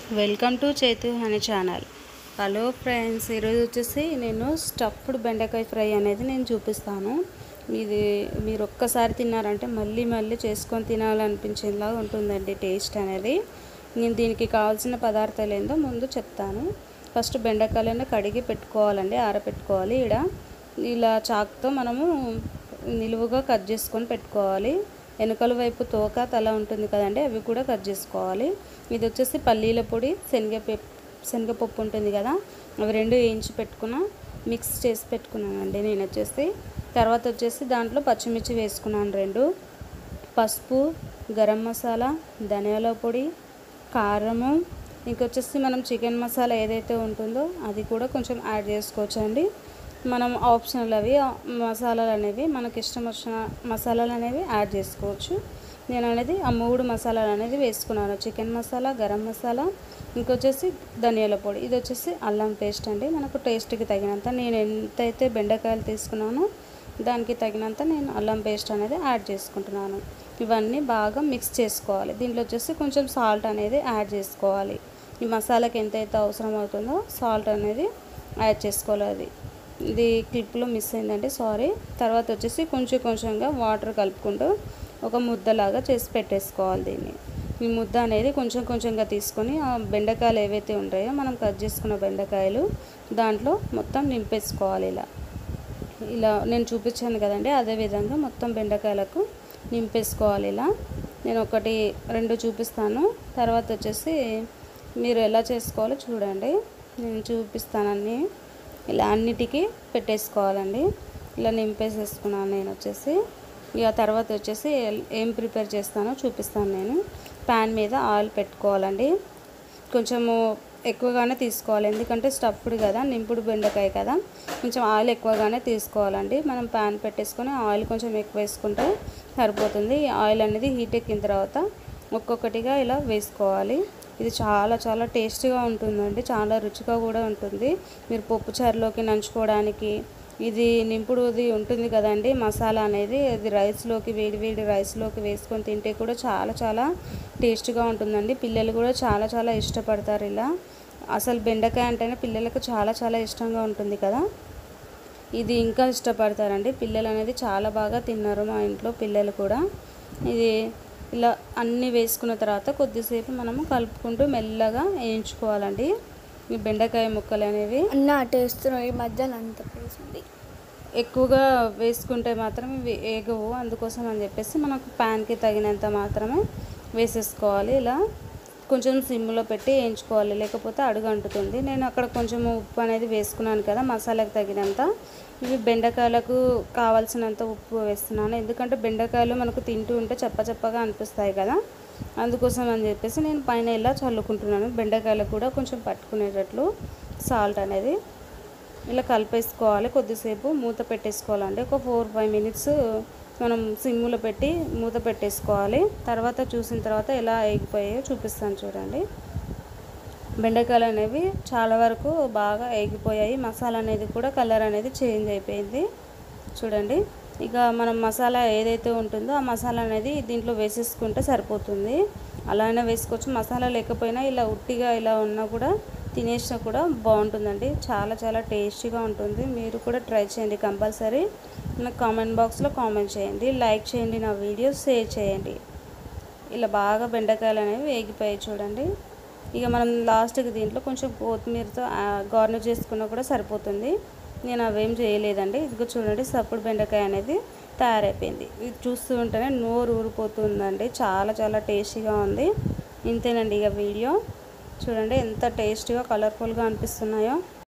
welcome to Chethu Honey channel hello friends ఈరోజు వచ్చేసి నేను స్టఫ్డ్ బెండకాయ ఫ్రై అనేది నేను చూపిస్తాను ఇది మీరు ఒక్కసారి తిన్నారంటే మళ్ళీ మళ్ళీ చేసుకొని తినాలనిపించేలాగా ఉంటుందండి టేస్ట్ అనేది నేను దీనికి కావాల్సిన పదార్థాలు ఏందో ముందు చెప్తాను ఫస్ట్ బెండకాయలను కడిగి పెట్టుకోవాలండి ఆరబెట్టుకోవాలి ఇక్కడ ఇలా చాకుతో మనము నిలువుగా కట్ చేసుకొని పెట్టుకోవాలి వెనకల వైపు తోక తల ఉంటుంది కదండి అవి కూడా కట్ చేసుకోవాలి ఇది వచ్చేసి పల్లీల పొడి శనగ శనగపప్పు ఉంటుంది కదా అవి రెండు వేయించి పెట్టుకున్న మిక్స్ చేసి పెట్టుకున్నానండి నేను వచ్చేసి తర్వాత వచ్చేసి దాంట్లో పచ్చిమిర్చి వేసుకున్నాను రెండు పసుపు గరం మసాలా ధనియాల పొడి కారము ఇంకొచ్చేసి మనం చికెన్ మసాలా ఏదైతే ఉంటుందో అది కూడా కొంచెం యాడ్ చేసుకోవచ్చండి మనం ఆప్షనల్ అవి మసాలాలు అనేవి మనకి ఇష్టం వచ్చిన మసాలాలు అనేవి యాడ్ చేసుకోవచ్చు నేను అనేది ఆ మూడు మసాలాలు అనేది వేసుకున్నాను చికెన్ మసాలా గరం మసాలా ఇంకొచ్చేసి ధనియాల పొడి ఇది వచ్చేసి అల్లం పేస్ట్ అండి మనకు టేస్ట్కి తగినంత నేను ఎంతైతే బెండకాయలు తీసుకున్నానో దానికి తగినంత నేను అల్లం పేస్ట్ అనేది యాడ్ చేసుకుంటున్నాను ఇవన్నీ బాగా మిక్స్ చేసుకోవాలి దీంట్లో వచ్చేసి కొంచెం సాల్ట్ అనేది యాడ్ చేసుకోవాలి ఈ మసాలాకి ఎంతైతే అవసరం అవుతుందో సాల్ట్ అనేది యాడ్ చేసుకోవాలి అది ఇది క్లిప్లో మిస్ అయిందండి సారీ తర్వాత వచ్చేసి కొంచెం కొంచెంగా వాటర్ కలుపుకుంటూ ఒక ముద్దలాగా చేసి పెట్టేసుకోవాలి దీన్ని ఈ ముద్ద అనేది కొంచెం కొంచెంగా తీసుకొని ఆ బెండకాయలు ఏవైతే ఉంటాయో మనం కట్ చేసుకున్న బెండకాయలు దాంట్లో మొత్తం నింపేసుకోవాలి ఇలా ఇలా నేను చూపించాను కదండి అదే విధంగా మొత్తం బెండకాయలకు నింపేసుకోవాలి ఇలా నేను ఒకటి రెండు చూపిస్తాను తర్వాత వచ్చేసి మీరు ఎలా చేసుకోవాలో చూడండి నేను చూపిస్తానని ఇలా అన్నిటికీ పెట్టేసుకోవాలండి ఇలా నింపేసేసుకున్నాను నేను వచ్చేసి ఇక తర్వాత వచ్చేసి ఏం ప్రిపేర్ చేస్తానో చూపిస్తాను నేను ప్యాన్ మీద ఆయిల్ పెట్టుకోవాలండి కొంచెము ఎక్కువగానే తీసుకోవాలి ఎందుకంటే స్టఫ్డ్ కదా నింపుడు బెండకాయ కదా కొంచెం ఆయిల్ ఎక్కువగానే తీసుకోవాలండి మనం ప్యాన్ పెట్టేసుకొని ఆయిల్ కొంచెం ఎక్కువ వేసుకుంటే సరిపోతుంది ఈ ఆయిల్ అనేది హీట్ ఎక్కిన తర్వాత ఒక్కొక్కటిగా ఇలా వేసుకోవాలి ఇది చాలా చాలా టేస్టీగా ఉంటుందండి చాలా రుచిగా కూడా ఉంటుంది మీరు పప్పు చారులోకి నంచుకోవడానికి ఇది నింపుడుది ఉంటుంది కదండి మసాలా అనేది అది రైస్లోకి వేడి వేడి రైస్లోకి వేసుకొని తింటే కూడా చాలా చాలా టేస్ట్గా ఉంటుందండి పిల్లలు కూడా చాలా చాలా ఇష్టపడతారు ఇలా అసలు బెండకాయ అంటేనే పిల్లలకు చాలా చాలా ఇష్టంగా ఉంటుంది కదా ఇది ఇంకా ఇష్టపడతారండి పిల్లలు అనేది చాలా బాగా తిన్నారు మా ఇంట్లో పిల్లలు కూడా ఇది ఇలా అన్నీ వేసుకున్న తర్వాత కొద్దిసేపు మనము కలుపుకుంటూ మెల్లగా వేయించుకోవాలండి ఈ బెండకాయ ముక్కలు అనేవి అన్న టేస్ట్ ఈ మధ్యలో అంత వేసింది ఎక్కువగా వేసుకుంటే మాత్రం ఇవి ఏగవు అందుకోసం అని చెప్పేసి మనకు ప్యాన్కి తగినంత మాత్రమే వేసేసుకోవాలి ఇలా కొంచెం సిమ్లో పెట్టి వేయించుకోవాలి లేకపోతే అడుగు అంటుతుంది నేను అక్కడ కొంచెం ఉప్పు అనేది వేసుకున్నాను కదా మసాలాకి తగినంత ఇవి బెండకాయలకు కావాల్సినంత ఉప్పు వేస్తున్నాను ఎందుకంటే బెండకాయలు మనకు తింటూ ఉంటే చప్ప చప్పగా అనిపిస్తాయి కదా అందుకోసం అని చెప్పేసి నేను పైన ఇలా చల్లుకుంటున్నాను బెండకాయలకు కూడా కొంచెం పట్టుకునేటట్లు సాల్ట్ అనేది ఇలా కలిపేసుకోవాలి కొద్దిసేపు మూత పెట్టేసుకోవాలండి ఒక ఫోర్ ఫైవ్ మినిట్స్ మనం సిమ్లో పెట్టి మూత పెట్టేసుకోవాలి తర్వాత చూసిన తర్వాత ఎలా ఎగిపోయాయో చూపిస్తాను చూడండి బెండకాయలు అనేవి చాలా వరకు బాగా ఎగిపోయాయి మసాలా అనేది కూడా కలర్ అనేది చేంజ్ అయిపోయింది చూడండి ఇక మనం మసాలా ఏదైతే ఉంటుందో ఆ మసాలా అనేది దీంట్లో వేసేసుకుంటే సరిపోతుంది అలానే వేసుకోవచ్చు మసాలా లేకపోయినా ఇలా ఉట్టిగా ఇలా ఉన్నా కూడా తినేసినా కూడా బాగుంటుందండి చాలా చాలా టేస్టీగా ఉంటుంది మీరు కూడా ట్రై చేయండి కంపల్సరీ నాకు కామెంట్ బాక్స్లో కామెంట్ చేయండి లైక్ చేయండి నా వీడియోస్ షేర్ చేయండి ఇలా బాగా బెండకాయలు అనేవి వేగిపోయాయి చూడండి ఇక మనం లాస్ట్కి దీంట్లో కొంచెం కొత్తిమీరతో గార్నిష్ చేసుకున్నా కూడా సరిపోతుంది నేను అవేం చేయలేదండి ఇదిగో చూడండి సప్పుడు బెండకాయ అనేది తయారైపోయింది ఇది చూస్తూ ఉంటేనే నోరు ఊరిపోతుందండి చాలా చాలా టేస్టీగా ఉంది ఇంతేనండి ఇక వీడియో చూడండి ఎంత టేస్టీగా కలర్ఫుల్గా అనిపిస్తున్నాయో